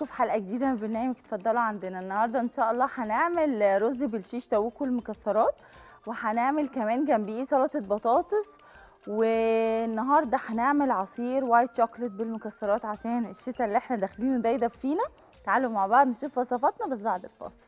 بيكم في حلقه جديده من برنامج اتفضلوا عندنا النهارده ان شاء الله هنعمل رز بالشيش تاووك والمكسرات وهنعمل كمان جنبيه سلطه بطاطس والنهارده هنعمل عصير وايت شوكليت بالمكسرات عشان الشتاء اللي احنا داخلينه ده يدفينا تعالوا مع بعض نشوف وصفاتنا بس بعد الفاصل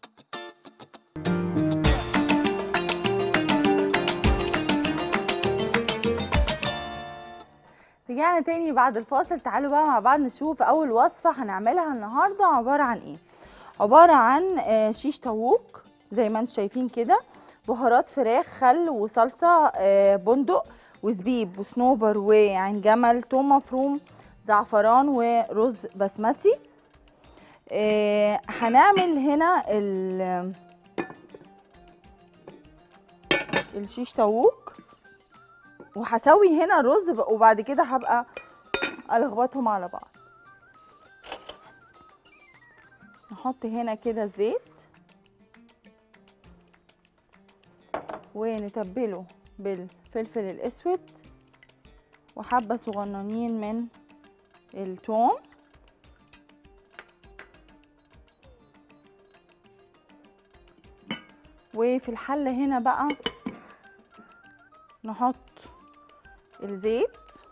رجعنا تاني بعد الفاصل تعالوا بقى مع بعض نشوف اول وصفه هنعملها النهارده عباره عن ايه عباره عن آه، شيش طاووق زي ما انتم شايفين كده بهارات فراخ خل وصلصه آه، بندق وزبيب وصنوبر وعين جمل توم مفروم زعفران ورز بسمتي آه، هنعمل هنا ال- الشيش طاووق وهسوي هنا الرز ب- وبعد كده هبقى الخبطهم على بعض نحط هنا كده زيت ونتبله بالفلفل الاسود وحبه صغننين من الثوم وفي الحله هنا بقى نحط الزيت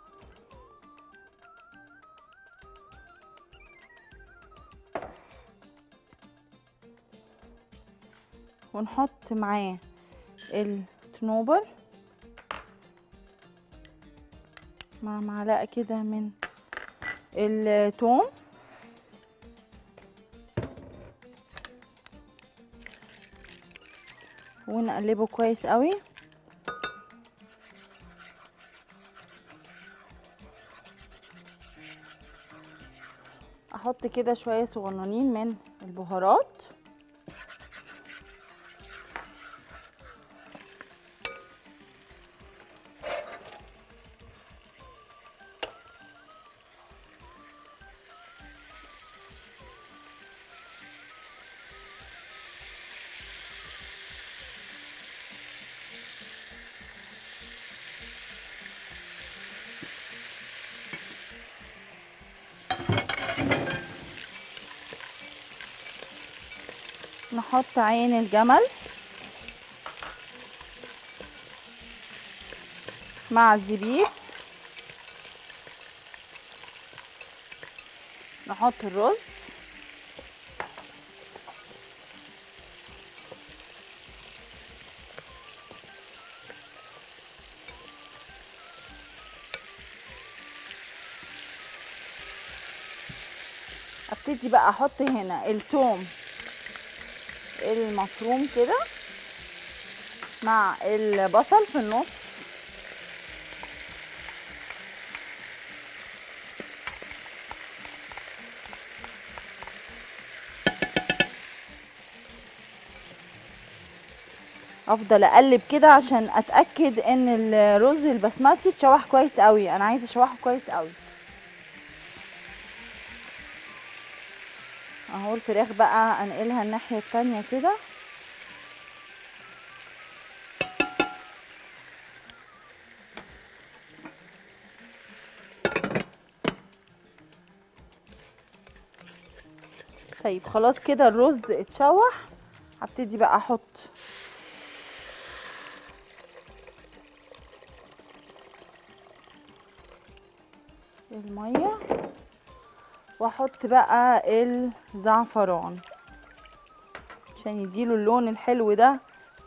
ونحط معاه التنوبر مع معلقة كده من التوم ونقلبه كويس قوي احط كده شويه صغننين من البهارات نحط عين الجمل مع الزبيب نحط الرز ابتدي بقى احط هنا الثوم المفروم كده مع البصل في النص افضل اقلب كده عشان اتاكد ان الرز البسمتي اتشوح كويس قوي انا عايزه اشوحه كويس قوي اهو الفراخ بقى انقلها الناحيه التانية كده طيب خلاص كده الرز اتشوح هبتدي بقى احط الميه واحط بقى الزعفران عشان يديله اللون الحلو ده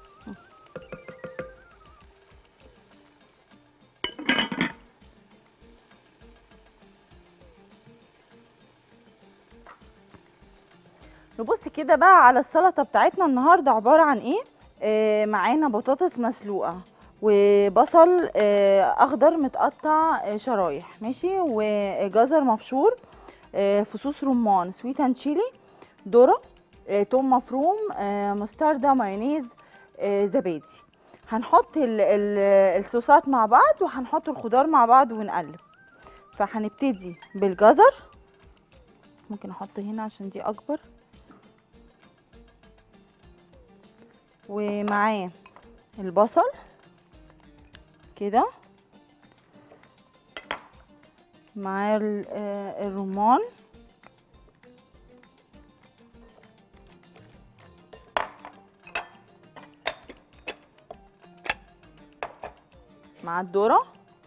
نبص كده بقى على السلطه بتاعتنا النهارده عباره عن ايه آه معانا بطاطس مسلوقه وبصل آه اخضر متقطع آه شرايح ماشي وجزر مبشور آه فصوص رمان سويت اند تشيلي ذره آه توم مفروم آه مستردة مايونيز آه زبادي هنحط ال ال الصوصات مع بعض وهنحط الخضار مع بعض ونقلب فهنبتدي بالجزر ممكن احط هنا عشان دي اكبر ومعاه البصل كده معاه ال- آه، الرمان مع الذره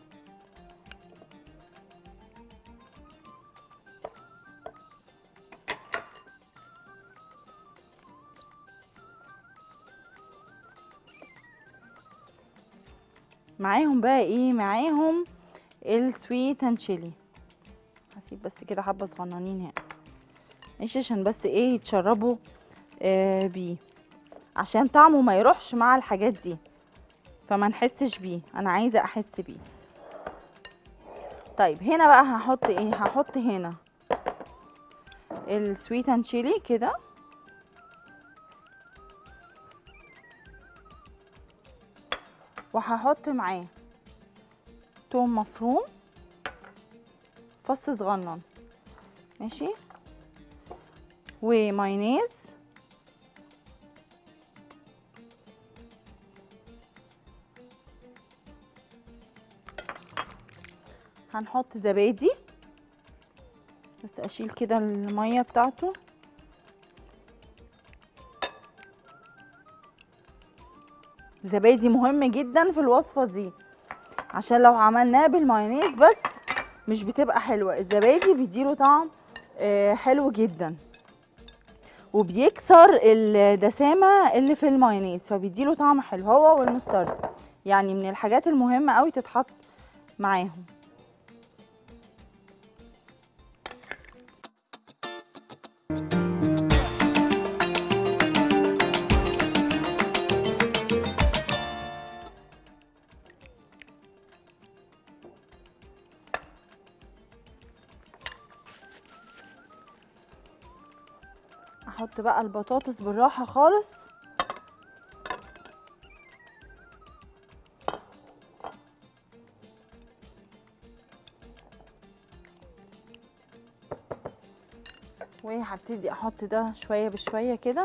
معاهم بقى ايه معاهم السويت اند شيلي هسيب بس كده حبه صغننين هنا ماشي عشان بس ايه يتشربوا آه بيه عشان طعمه ما يروحش مع الحاجات دي فما نحسش بيه انا عايزه احس بيه طيب هنا بقى هحط ايه هحط هنا السويت اند شيلي كده وهحط معاه توم مفروم فص صغنن ماشي ومايونيز هنحط زبادي بس اشيل كده الميه بتاعته زبادي مهم جدا في الوصفه دي عشان لو عملناه بالمايونيز بس مش بتبقى حلوه الزبادي بيديله طعم آه، حلو جدا وبيكسر الدسامه اللي في المايونيز فبيديله طعم حلو هو والمسترد يعني من الحاجات المهمه قوي تتحط معاهم احط بقى البطاطس بالراحه خالص وهبتدي احط ده شويه بشويه كده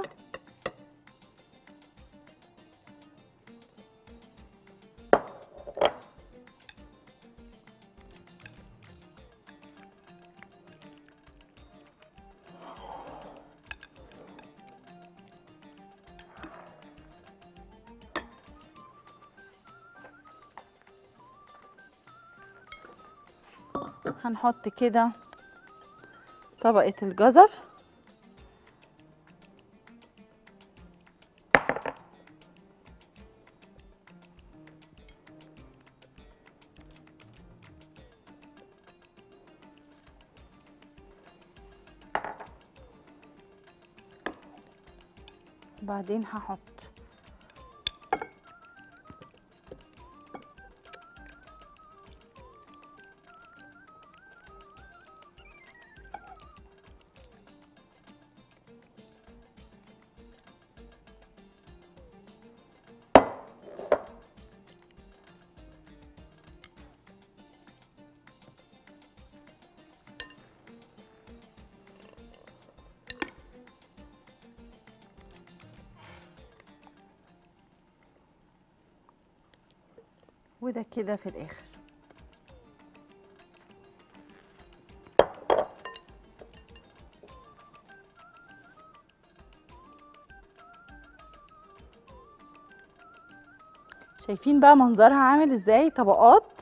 هنحط كده طبقة الجزر وبعدين هحط وده كده في الاخر شايفين بقى منظرها عامل ازاي طبقات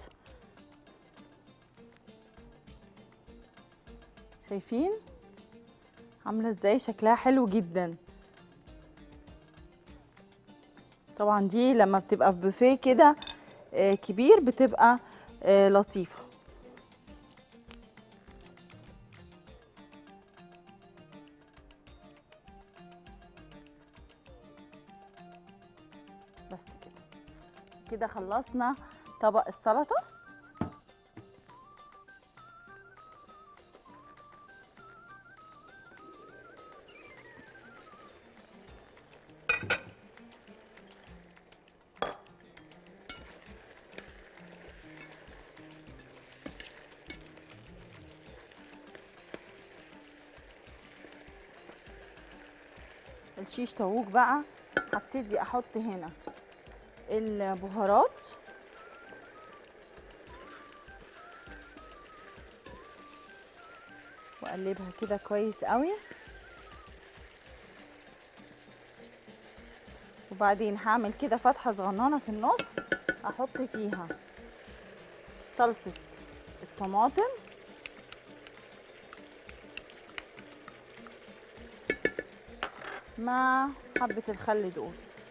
شايفين عامله ازاي شكلها حلو جدا طبعا دي لما بتبقى في بوفيه كده آه، كبير بتبقى آه، لطيفه بس كده كده خلصنا طبق السلطه الشيش طاووق بقى هبتدي احط هنا البهارات واقلبها كده كويس قوي وبعدين هعمل كده فتحه صغننه في النص احط فيها صلصة الطماطم مع حبة الخل دول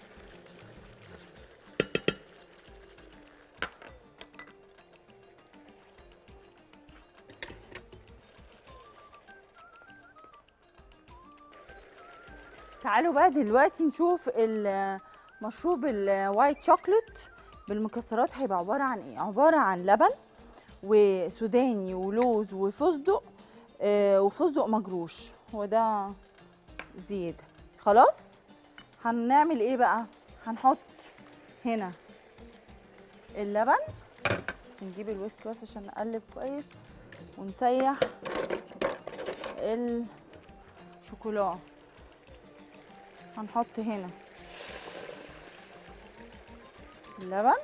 تعالوا بقى دلوقتي نشوف المشروب الوايت شوكليت بالمكسرات هيبقى عبارة عن ايه عبارة عن لبن وسوداني ولوز وفستق آه، وفستق مجروش هو ده زيادة خلاص هنعمل ايه بقى هنحط هنا اللبن بس نجيب الويسك بس عشان نقلب كويس ونسيح الشوكولا هنحط هنا اللبن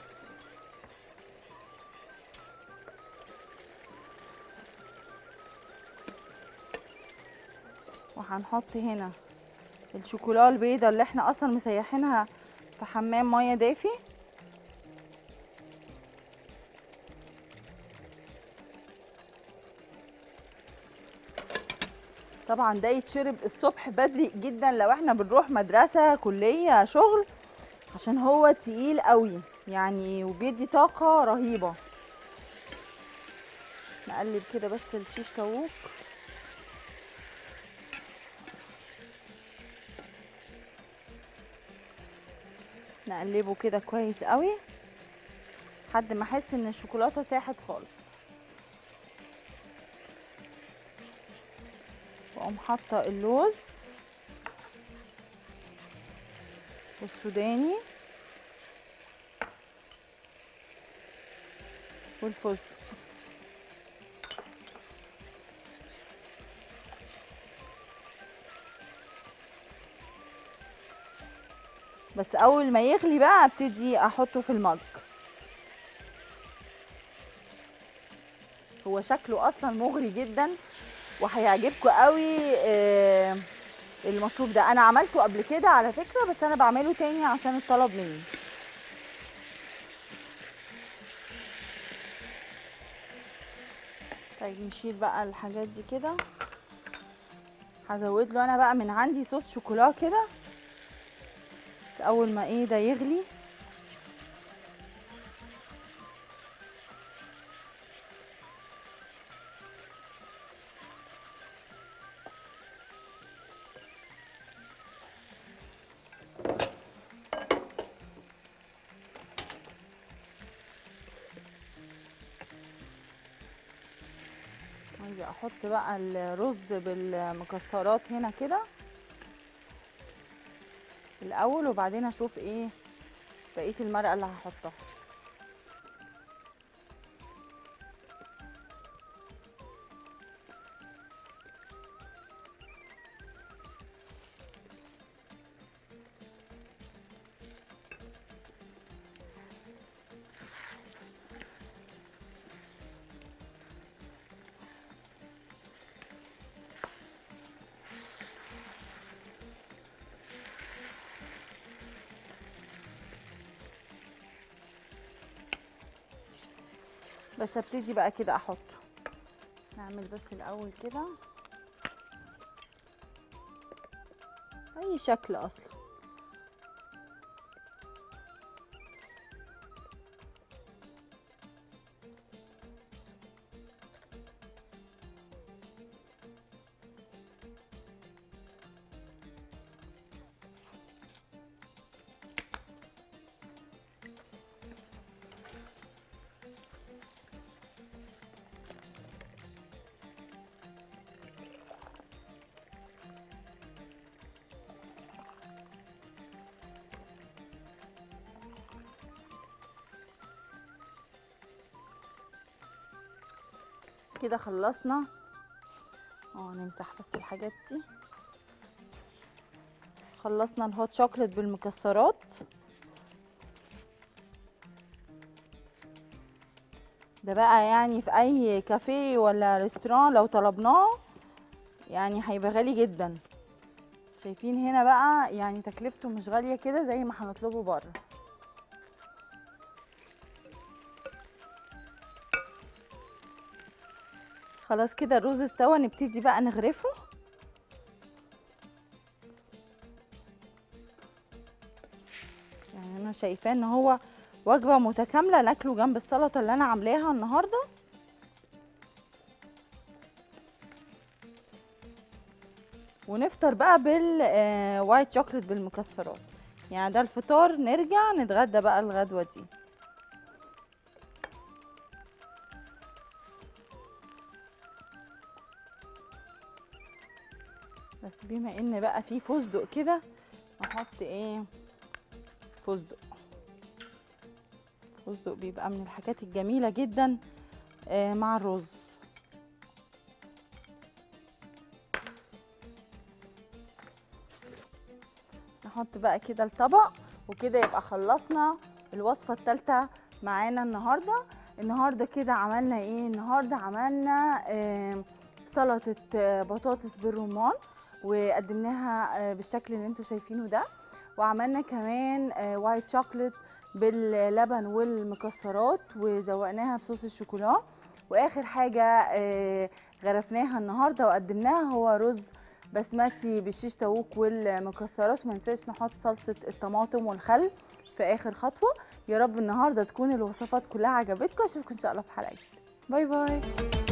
وهنحط هنا الشوكولا البيضة اللي احنا اصلا مسيحينها في حمام ميه دافي طبعا ده يتشرب الصبح بدري جدا لو احنا بنروح مدرسة كلية شغل عشان هو تقيل قوي يعني وبيدي طاقة رهيبة نقلب كده بس الشيش طاووق نقلبه كده كويس قوي لحد ما احس ان الشوكولاته ساحت خالص واقوم حاطه اللوز والسوداني والفستق بس اول ما يغلي بقى ابتدي احطه في المج هو شكله اصلا مغري جدا وهيعجبكم قوي آه، المشروب ده انا عملته قبل كده على فكره بس انا بعمله تاني عشان الطلب مني طيب نشيل بقى الحاجات دي كده هزود له انا بقى من عندي صوص شوكولا كده بس اول ما ايه ده يغلي اجي احط بقى الرز بالمكسرات هنا كده الاول وبعدين اشوف ايه بقيه المرقه اللي هحطها بس ابتدي بقى كده احطه نعمل بس الاول كده اي شكل اصلا كده خلصنا اه نمسح بس الحاجات دي خلصنا الهوت شوكليت بالمكسرات ده بقى يعني في اي كافيه ولا ريستوران لو طلبناه يعني هيبقى غالي جدا شايفين هنا بقى يعني تكلفته مش غالية كده زي ما هنطلبه بره خلاص كده الرز استوى نبتدي بقى نغرفه يعني انا شايفاه ان هو وجبه متكامله ناكله جنب السلطه اللي انا عاملاها النهارده ونفطر بقى بالوايت شوكليت بالمكسرات يعني ده الفطار نرجع نتغدى بقى الغدوه دي بس بما ان بقى في فستق كده نحط ايه فستق فستق بيبقى من الحاجات الجميله جدا آه مع الرز نحط بقى كده الطبق وكده يبقى خلصنا الوصفه الثالثه معانا النهارده النهارده كده عملنا ايه النهارده عملنا آه سلطه آه بطاطس بالرمان وقدمناها آه بالشكل اللي انتوا شايفينه ده وعملنا كمان آه وايت شوكليت باللبن والمكسرات وزوقناها بصوص الشوكولا واخر حاجه آه غرفناها النهارده وقدمناها هو رز بسمتي بالشيش تاووك والمكسرات وما ننساش نحط صلصه الطماطم والخل في اخر خطوه يا رب النهارده تكون الوصفات كلها عجبتكم اشوفكم ان شاء الله في حلقه جديده باي باي